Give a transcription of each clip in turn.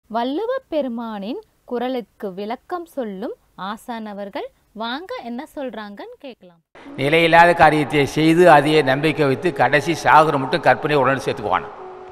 வள்ளுவப் பெருமானின் குரலுக்கு விளக்கம் சொல்லும் ஆசான் அவர்கள் வாங்க என்ன சொல்றாங்கன்னு கேட்கலாம் நிலையில்லாத காரியத்தை செய்து அதையே நம்பிக்கை வைத்து கடைசி சாகுற மட்டும் கற்பனை உடனே சேர்த்துக்குவான்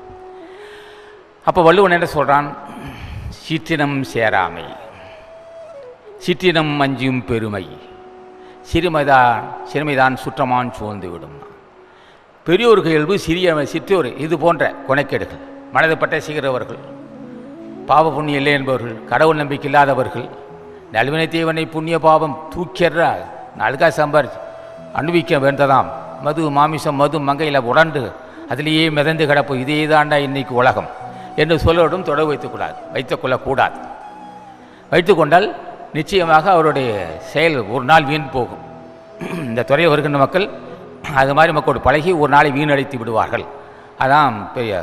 அப்போ வள்ளுவன் என்ன சொல்கிறான் சிற்றினம் சேராமை சிற்றினம் மஞ்சும் பெருமை சிறுமைதான் சிறுமைதான் சுற்றமான் சூழ்ந்து விடும் பெரியோர்கள் இயல்பு சிறிய சிற்றோர் இது போன்ற குணக்கேடுகள் மனதை பட்ட செய்கிறவர்கள் பாவ புண்ணியம் இல்லை என்பவர்கள் கடவுள் நம்பிக்கை இல்லாதவர்கள் நல்வினை தீவனை புண்ணிய பாவம் தூக்கிறா அழுகா சம்பாரிச்சு அனுபவிக்க வேண்டதாம் மது மாமிசம் மது மங்கையில் உடண்டு அதிலேயே மிதந்து கிடப்பு இதே தாண்டா இன்னைக்கு உலகம் என்று சொல்லோடும் தொடர்பு வைத்துக்கூடாது வைத்துக்கொள்ளக்கூடாது வைத்துக்கொண்டால் நிச்சயமாக அவருடைய செயல் ஒரு நாள் வீண் போகும் இந்த துறையில் வருகின்ற மக்கள் அது மாதிரி மக்களோடு பழகி ஒரு நாளை வீணடித்து விடுவார்கள் அதான் பெரிய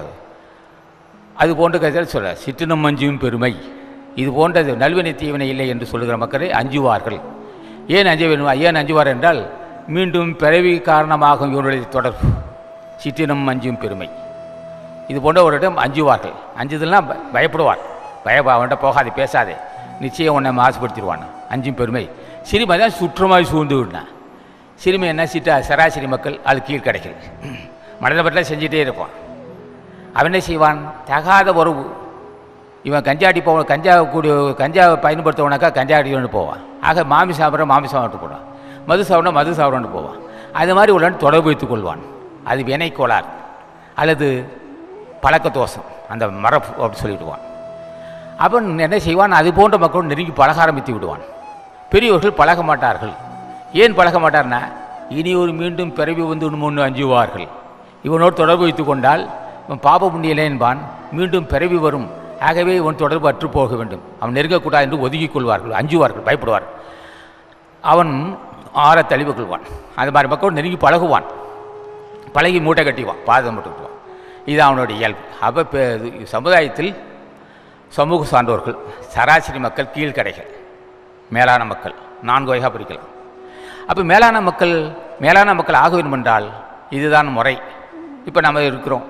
அது போன்ற கருத்தில் சொல்ல சிற்றினம் மஞ்சும் பெருமை இது போன்றது நல்வினை தீவினை இல்லை என்று சொல்லுகிற மக்களை அஞ்சுவார்கள் ஏன் அஞ்ச வேண்டும் ஏன் அஞ்சுவார் என்றால் மீண்டும் பிறவி காரணமாகும் இவருடைய தொடர்பு சிற்றினம் மஞ்சும் பெருமை இது போன்றவரிடம் அஞ்சுவார்கள் அஞ்சுதல்னா ப- பயப்படுவார் பய அவன்கிட்ட போகாதே பேசாதே நிச்சயம் உன்னை மாசுபடுத்திடுவான் அஞ்சும் பெருமை சிறுமை தான் சுற்றமாய் சூழ்ந்து விடணும் சிறுமை என்ன சிட்டா சராசரி மக்கள் அது கீழ்கடைகள் மனதை பற்றில செஞ்சுட்டே இருப்பான் அவன் என்ன செய்வான் தகாத உறவு இவன் கஞ்சா அடிப்பவன் கஞ்சா கூடிய கஞ்சா பயன்படுத்தவனாக்கா கஞ்சா அடிக்கணும்னு போவான் ஆக மாமி சாப்பிட்ற மாமி சாப்பிட்டு போடுவான் மது சாப்பிட்ற மது சாப்பிடணும்னு போவான் அது மாதிரி உள்ளவன் தொடர்பு வைத்துக் கொள்வான் அது வினை கோளாறு அல்லது பழக்க தோஷம் அந்த மரபு அப்படி சொல்லிவிடுவான் அவன் என்ன செய்வான் அது போன்ற மக்கள் நெருங்கி பழக ஆரம்பித்து விடுவான் பெரியவர்கள் பழக மாட்டார்கள் ஏன் பழக மாட்டார்னா இனி ஒரு மீண்டும் பிறவி வந்து முன்னு அஞ்சுவார்கள் இவனோடு தொடர்பு வைத்து கொண்டால் இவன் பாப புண்ணியலே என்பான் மீண்டும் பிறவி வரும் ஆகவே இவன் தொடர்பு அற்று போக வேண்டும் அவன் நெருங்கக்கூடாது என்று ஒதுக்கிக் கொள்வார்கள் அஞ்சுவார்கள் பயப்படுவார் அவன் ஆற தெளிவு கொள்வான் அது மாதிரி மக்கள் நெருங்கி பழகுவான் பழகி மூட்டை கட்டிவான் பாதம் போட்டுக்குவான் இது அவனுடைய இயல்பு அப்போ பெ- சமுதாயத்தில் சமூக சான்றோர்கள் சராசரி மக்கள் கீழ்க்கடைகள் மேலான மக்கள் நான்கு வகையாக பிரிக்கலாம் அப்போ மேலான மக்கள் மேலான மக்கள் ஆக வேண்டும் என்றால் இதுதான் முறை இப்போ நம்ம இருக்கிறோம்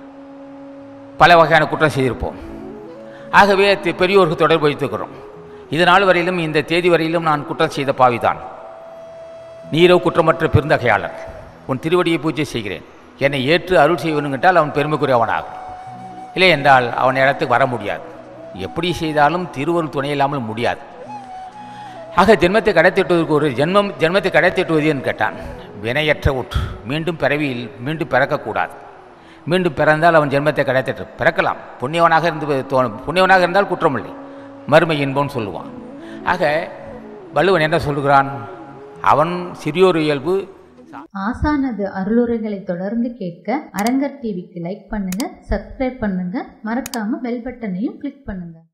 பல வகையான குற்றம் செய்திருப்போம் ஆகவே தி- பெரியோருக்கு தொடர்பு வைத்துக்கிறோம் இது நாள் வரையிலும் இந்த தேதி வரையிலும் நான் குற்றம் செய்த பாவிதான் நீரோ குற்றமற்ற பெருந்தகையாளர் உன் திருவடியை பூஜை செய்கிறேன் என்னை ஏற்று அருள் செய்வனுங்கிட்டால் அவன் பெருமைக்குரியவனாகும் இல்லை என்றால் அவன் இடத்துக்கு வர முடியாது எப்படி செய்தாலும் திருவருள் துணை இல்லாமல் முடியாது ஆக ஜென்மத்தை கடைத்திட்டுவதற்கு ஒரு ஜென்மம் ஜென்மத்தை கடைத்திட்டுவது என்று கேட்டான் வினையற்ற ஊற்று மீண்டும் பிறவியில் மீண்டும் பிறக்கக்கூடாது மீண்டும் பிறந்தால் அவன் ஜென்மத்தை கடைத்திட்டு பிறக்கலாம் புண்ணியவனாக இருந்து தோணும் புண்ணியவனாக இருந்தால் குற்றமில்லை மறுமை இன்பம்னு சொல்லுவான் ஆக வள்ளுவன் என்ன சொல்லுகிறான் அவன் சிறியோர் இயல்பு ஆசானது அருளுரைகளை தொடர்ந்து கேட்க அரங்கர் டிவிக்கு லைக் பண்ணுங்க சப்ஸ்கிரைப் பண்ணுங்க மறக்காம பெல் பட்டனையும் கிளிக் பண்ணுங்க